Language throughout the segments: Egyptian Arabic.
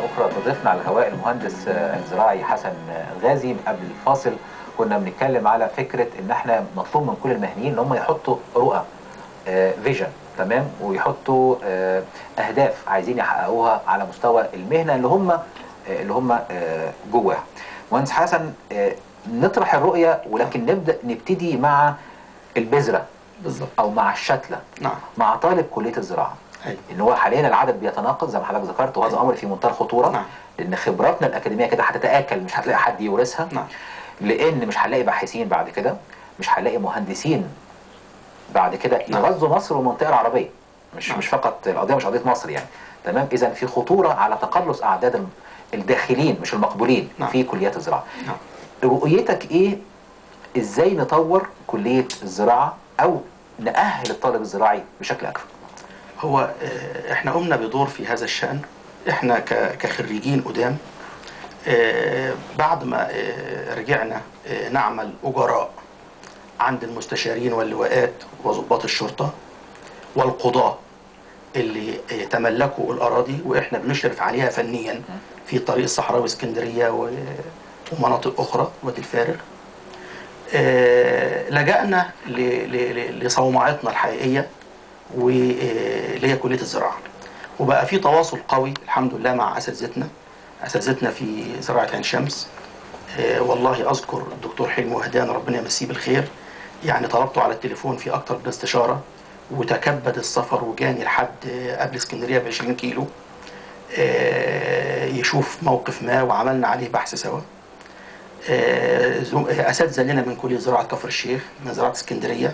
أخرى تضيفنا على الهواء المهندس آه، الزراعي حسن آه، الغازي قبل الفاصل كنا بنتكلم على فكرة إن إحنا مطلوب من كل المهنيين إن هم يحطوا رؤى فيجن تمام ويحطوا آه، أهداف عايزين يحققوها على مستوى المهنة اللي هم آه، اللي هم آه، جواها. مهندس حسن آه، نطرح الرؤية ولكن نبدأ نبتدي مع البذرة بالظبط أو مع الشتلة نعم مع طالب كلية الزراعة. أيوة. ان هو حاليا العدد بيتناقض زي ما حضرتك ذكرت وهذا امر في منتهى الخطوره نعم. لان خبراتنا الاكاديميه كده هتتاكل مش هتلاقي حد يورثها نعم لان مش هنلاقي باحثين بعد كده مش هنلاقي مهندسين بعد كده نعم. يغذوا مصر والمنطقه العربيه مش نعم. مش فقط القضيه مش قضيه مصر يعني تمام اذا في خطوره على تقلص اعداد الم- الداخلين مش المقبولين نعم. في كليات الزراعه نعم رؤيتك ايه ازاي نطور كليه الزراعه او نأهل الطالب الزراعي بشكل اكبر هو آه، احنا قمنا بدور في هذا الشأن احنا ك- كخريجين قدام آه، بعد ما آه، رجعنا آه، نعمل أجراء عند المستشارين واللواءات وضباط الشرطة والقضاة اللي آه، تملكوا الأراضي وإحنا بنشرف عليها فنيا في طريق الصحراوي اسكندرية و- ومناطق أخرى وادي الفارغ آه، لجأنا ل- ل- ل- لصومعتنا الحقيقية واللي هي كليه الزراعه وبقى في تواصل قوي الحمد لله مع اساتذتنا اساتذتنا في زراعه عين شمس آه، والله اذكر الدكتور حلمي وهدان ربنا يمسيه بالخير يعني طلبته على التليفون في اكتر من استشاره وتكبد السفر وجاني لحد آه، قبل اسكندريه ب 20 كيلو آه، يشوف موقف ما وعملنا عليه بحث سوا آه، زم- اساتذه لنا من كليه زراعه كفر الشيخ من زراعه اسكندريه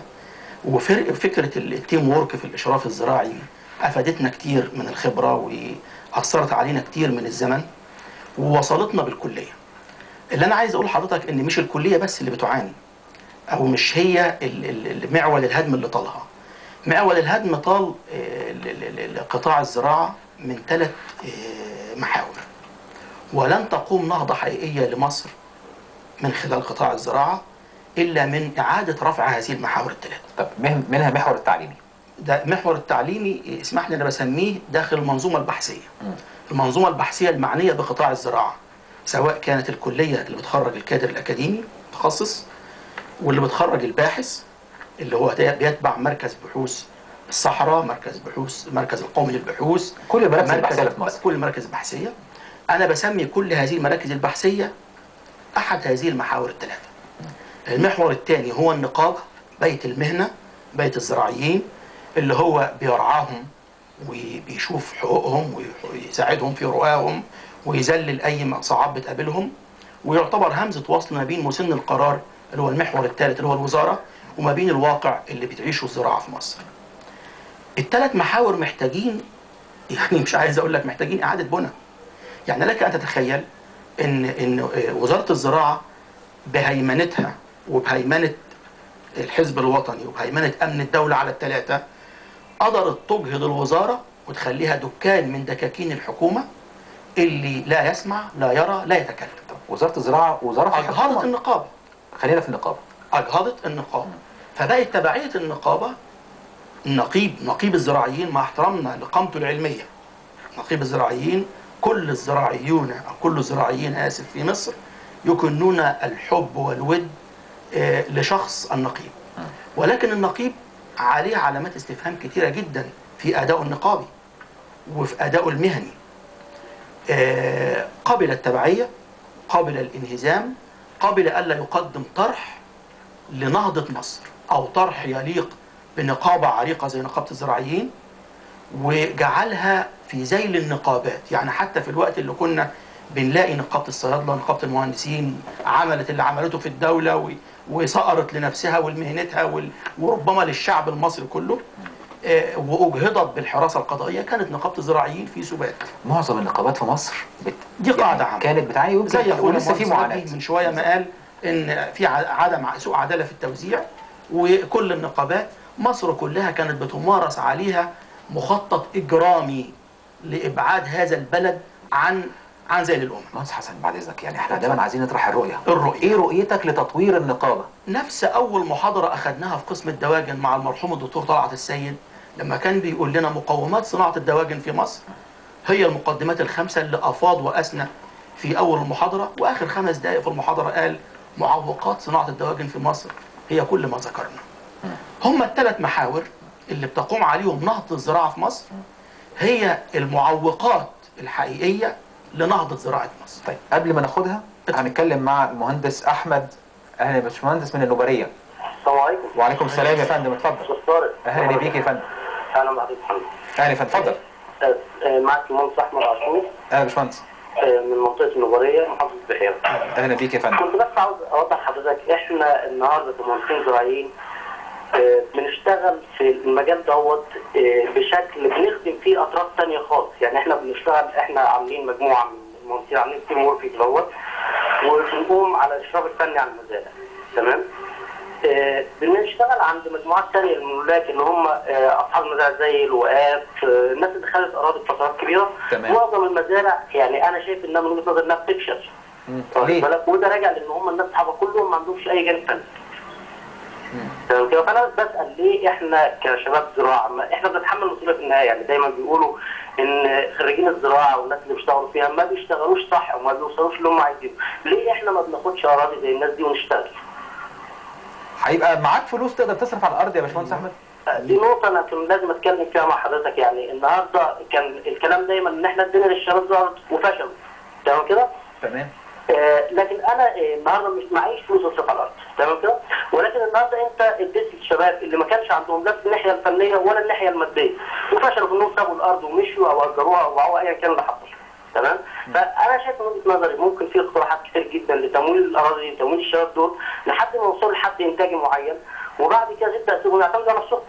وفكره التيم وورك في الاشراف الزراعي افادتنا كتير من الخبره واثرت علينا كتير من الزمن ووصلتنا بالكليه. اللي انا عايز اقول لحضرتك ان مش الكليه بس اللي بتعاني او مش هي ال- ال- ال- معول الهدم اللي طالها. معول الهدم طال آه، ال- ال- ال- قطاع الزراعه من ثلاث محاور. ولن تقوم نهضه حقيقيه لمصر من خلال قطاع الزراعه الا من اعاده رفع هذه المحاور الثلاثه. طب مه- منها محور التعليمي ده محور التعليمي اسمح لي انا بسميه داخل المنظومه البحثيه. المنظومه البحثيه المعنيه بقطاع الزراعه سواء كانت الكليه اللي بتخرج الكادر الاكاديمي متخصص واللي بتخرج الباحث اللي هو ده بيتبع مركز بحوث الصحراء، مركز بحوث المركز القومي للبحوث كل المراكز مركز- البحثيه اللي في مصر كل المراكز البحثيه انا بسمي كل هذه المراكز البحثيه احد هذه المحاور الثلاثه. المحور الثاني هو النقابه بيت المهنه بيت الزراعيين اللي هو بيرعاهم وبيشوف حقوقهم ويساعدهم في رؤاهم ويذلل اي صعاب بتقابلهم ويعتبر همزه وصل ما بين مسن القرار اللي هو المحور الثالث اللي هو الوزاره وما بين الواقع اللي بتعيشه الزراعه في مصر. الثلاث محاور محتاجين يعني مش عايز اقول لك محتاجين اعاده بناء. يعني لك ان تتخيل ان ان وزاره الزراعه بهيمنتها وبهيمنه الحزب الوطني وبهيمنه امن الدوله على الثلاثه قدرت تجهض الوزاره وتخليها دكان من دكاكين الحكومه اللي لا يسمع لا يرى لا يتكلم. طب وزاره الزراعه وزاره في اجهضت الحكومة. النقابه خلينا في النقابه اجهضت النقابه فبقت تبعيه النقابه النقيب نقيب الزراعيين مع احترامنا لقامته العلميه نقيب الزراعيين كل الزراعيون او كل الزراعيين اسف في مصر يكنون الحب والود آه، لشخص النقيب ولكن النقيب عليه علامات استفهام كثيره جدا في اداء النقابي وفي ادائه المهني آه، قبل التبعيه قبل الانهزام قبل الا يقدم طرح لنهضه مصر او طرح يليق بنقابه عريقه زي نقابه الزراعيين وجعلها في ذيل النقابات يعني حتى في الوقت اللي كنا بنلاقي نقابه الصيادله نقابه المهندسين عملت اللي عملته في الدوله و- وصقرت لنفسها ولمهنتها وال- وربما للشعب المصري كله آه، واجهضت بالحراسه القضائيه كانت نقابه الزراعيين في سبات معظم النقابات في مصر بت... دي قاعدة عامة. كانت بتعاني ويمكن- زي اخونا ولسه في مهندس معاناه نبيه من شويه ما قال ان في ع- عدم ع- سوء عداله في التوزيع وكل النقابات مصر كلها كانت بتمارس عليها مخطط اجرامي لابعاد هذا البلد عن عن زي الامم مهندس حسن بعد اذنك يعني احنا دايما عايزين نطرح الرؤيه الرؤية. ايه رؤيتك لتطوير النقابه نفس اول محاضره اخذناها في قسم الدواجن مع المرحوم الدكتور طلعت السيد لما كان بيقول لنا مقومات صناعه الدواجن في مصر هي المقدمات الخمسة اللي أفاض وأثنى في أول المحاضرة وآخر خمس دقائق في المحاضرة قال معوقات صناعة الدواجن في مصر هي كل ما ذكرنا هم الثلاث محاور اللي بتقوم عليهم نهضة الزراعة في مصر هي المعوقات الحقيقية لنهضة زراعة مصر طيب قبل ما ناخدها هنتكلم مع المهندس احمد اهلا يا باشمهندس من النوبريه السلام عليكم وعليكم السلام يا فندم اتفضل استاذ طارق اهلا بيك يا فندم اهلا بحضرتك محمد اهلا يا فندم اتفضل آه، آه، معك المهندس احمد عاشور اهلا يا باشمهندس آه، من منطقه النوبريه محافظه بحيره اهلا بيك يا فندم كنت بس عاوز اوضح لحضرتك احنا النهارده كمهندسين زراعيين آه، بنشتغل في المجال دوت آه، بشكل بنخدم فيه اطراف تانية خالص يعني احنا بنشتغل احنا عاملين مجموعه من المهندسين عاملين تيم وورك دوت وبنقوم على الاشراف الفني على المزارع تمام آه، بنشتغل عند مجموعات تانية الملاك اللي هم آه، اصحاب المزارع زي الوقاف آه، الناس اللي خدت اراضي بفترات كبيره تمام. معظم المزارع يعني انا شايف انها من وجهه نظري انها بتفشل مم. واخد ليه؟ بالك وده راجع لان هم الناس اصحابها كلهم ما عندهمش اي جانب فني تمام كده فانا بسال ليه احنا كشباب زراعه ما احنا بنتحمل مسؤوليه في النهايه يعني دايما بيقولوا ان خريجين الزراعه والناس اللي بيشتغلوا فيها ما بيشتغلوش صح وما بيوصلوش اللي هم عايزينه ليه احنا ما بناخدش اراضي زي الناس دي ونشتغل هيبقى معاك فلوس تقدر تصرف على الارض يا باشمهندس احمد دي نقطة أنا كنت لازم أتكلم فيها مع حضرتك يعني النهاردة كان الكلام دايما إن إحنا ادينا للشباب زراعة وفشلوا تمام كده؟ تمام آه، لكن انا آه، النهارده مش معيش فلوس اصرف على الارض تمام كده ولكن النهارده انت اديت للشباب اللي ما كانش عندهم لا الناحيه الفنيه ولا الناحيه الماديه وفشلوا في انهم سابوا الارض ومشوا او اجروها او باعوها ايا كان اللي حصل تمام فانا شايف من وجهه نظري ممكن في اقتراحات كتير جدا لتمويل الاراضي وتمويل الشباب دول لحد ما يوصلوا لحد انتاجي معين وبعد كده تبدا تسيبهم يعتمدوا على نفسهم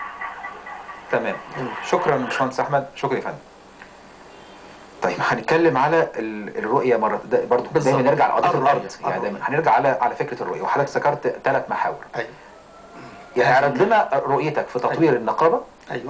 تمام شكرا يا باشمهندس احمد شكرا يا فندم طيب هنتكلم على ال- الرؤيه مره ده برضه بالظبط. دايما نرجع لقضيه الرؤية. الارض يعني الرؤية. دايما هنرجع على على فكره الرؤيه وحضرتك ذكرت ثلاث محاور أيوة يعني اعرض لنا رؤيتك في تطوير النقابه أيوة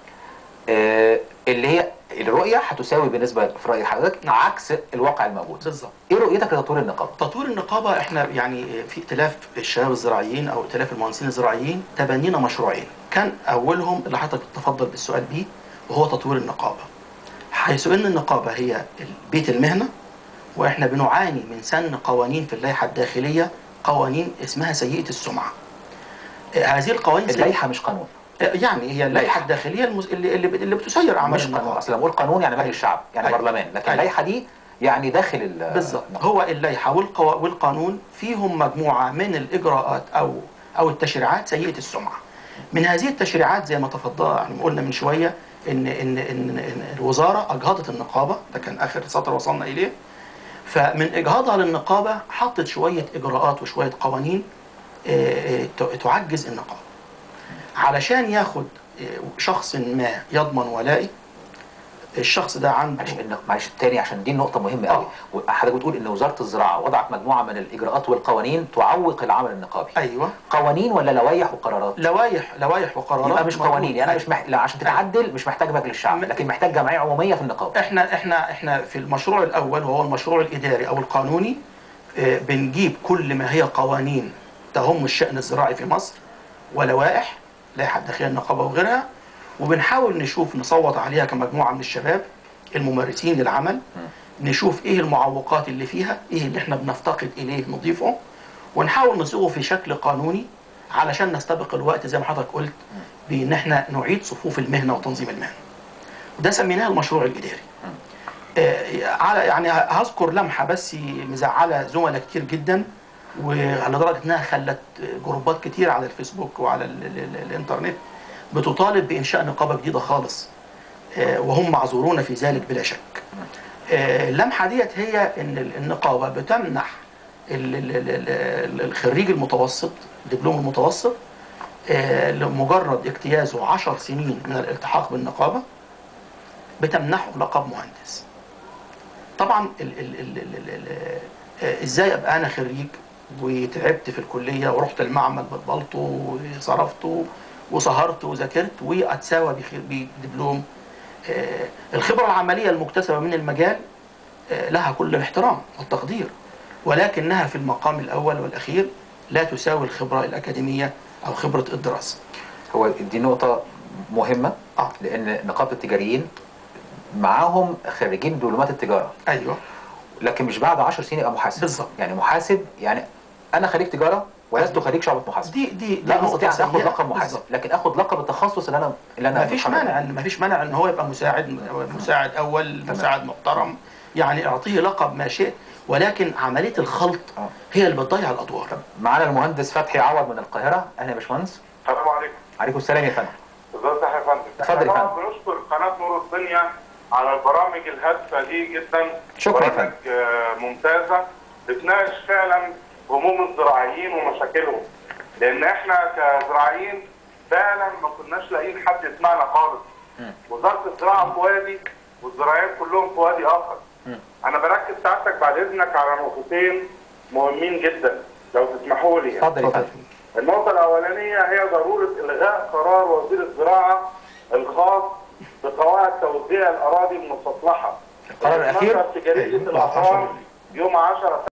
آه، اللي هي الرؤيه هتساوي بالنسبه في راي حضرتك نعم. عكس الواقع الموجود بالظبط ايه رؤيتك لتطوير النقابه تطوير النقابة احنا يعني في ائتلاف الشباب الزراعيين او ائتلاف المهندسين الزراعيين تبنينا مشروعين كان اولهم اللي حضرتك تفضل بالسؤال بيه وهو تطوير النقابة حيث ان النقابة هي بيت المهنة واحنا بنعاني من سن قوانين في اللائحة الداخلية قوانين اسمها سيئة السمعة آه، هذه القوانين سيئة- اللائحه مش قانون آه، يعني هي اللائحة لائحة. الداخلية المز... اللي, اللي, اللي بتسير اعمال مش قانون النقابة اصل لما اقول قانون يعني مجلس الشعب يعني أيوة. برلمان لكن أيوة. اللائحه دي يعني داخل ال بالظبط النقابة. هو اللائحه والقوا... والقانون فيهم مجموعه من الاجراءات او او التشريعات سيئه السمعه. من هذه التشريعات زي ما تفضل يعني قلنا من شويه ان ان ان, إن الوزاره اجهضت النقابه ده كان اخر سطر وصلنا اليه. فمن اجهاضها للنقابه حطت شويه اجراءات وشويه قوانين آه، آه، ت- تعجز النقابه. علشان ياخد آه، شخص ما يضمن ولائي الشخص ده عنده معلش إن- معلش تاني عشان دي نقطة مهمة قوي وحضرتك بتقول ان وزارة الزراعة وضعت مجموعة من الإجراءات والقوانين تعوق العمل النقابي ايوه قوانين ولا لوائح وقرارات؟ لوائح لوائح وقرارات يبقى مش موجودة. قوانين يعني انا مش مح... لا عشان تتعدل مش محتاج مجلس الشعب م- لكن محتاج جمعية عمومية في النقابة احنا احنا احنا في المشروع الاول وهو المشروع الاداري او القانوني آه، بنجيب كل ما هي قوانين تهم الشان الزراعي في مصر ولوائح لائحه داخليه النقابه وغيرها وبنحاول نشوف نصوت عليها كمجموعه من الشباب الممارسين للعمل نشوف ايه المعوقات اللي فيها ايه اللي احنا بنفتقد اليه نضيفه ونحاول نصيغه في شكل قانوني علشان نستبق الوقت زي ما حضرتك قلت بان احنا نعيد صفوف المهنه وتنظيم المهنه وده سميناه المشروع الاداري آه، على يعني هذكر لمحه بس مزعله زملاء كتير جدا ولدرجه انها خلت جروبات كتير على الفيسبوك وعلى ال ال ال الانترنت بتطالب بانشاء نقابه جديده خالص آه، وهم معذورون في ذلك بلا شك. آه، اللمحه ديت هي ان ال- النقابه بتمنح ال- ال- ال- ال- الخريج المتوسط دبلوم المتوسط آه، لمجرد اجتيازه 10 سنين من الالتحاق بالنقابه بتمنحه لقب مهندس. طبعا ال ال ال ال ال ال آه، ازاي ابقى انا خريج وتعبت في الكليه ورحت المعمل بالبلطو وصرفت وسهرت وذاكرت واتساوى بخ- بدبلوم آه، الخبره العمليه المكتسبه من المجال آه، لها كل الاحترام والتقدير ولكنها في المقام الاول والاخير لا تساوي الخبره الاكاديميه او خبره الدراسه. هو دي نقطة مهمة آه. لأن نقابة التجاريين معاهم خريجين دبلومات التجاره ايوه لكن مش بعد 10 سنين يبقى محاسب بالظبط. يعني محاسب يعني انا خريج تجاره ولست خريج شعبه محاسبه دي دي لا دي استطيع ان اخد سيئة. لقب محاسب بالظبط. لكن اخد لقب التخصص اللي انا اللي انا ما فيش متخرج مانع منه. ان ما فيش مانع ان هو يبقى مساعد مساعد اول مساعد محترم يعني اعطيه لقب ما شئت ولكن عمليه الخلط آه. هي اللي بتضيع الادوار معانا المهندس فتحي عوض من القاهره اهلا يا باشمهندس السلام عليكم عليكم السلام يا فندم ازيك يا فندم اتفضل يا احنا فندم. طبعا بنشكر قناه نور الدنيا على البرامج الهادفه دي جدا شكرا يا برامج آه، ممتازه بتناقش فعلا هموم الزراعيين ومشاكلهم لان احنا كزراعيين فعلا ما كناش لاقيين حد يسمعنا خالص وزاره الزراعه في وادي والزراعيين كلهم في وادي اخر انا بركز سعادتك بعد اذنك على نقطتين مهمين جدا لو تسمحوا لي يعني. اتفضل يا فندم النقطة الأولانية هي ضرورة إلغاء قرار وزير الزراعة الخاص بقواعد توزيع الأراضي المستصلحة. القرار الأخير؟ في جريدة أيوة، الأهرام يوم 10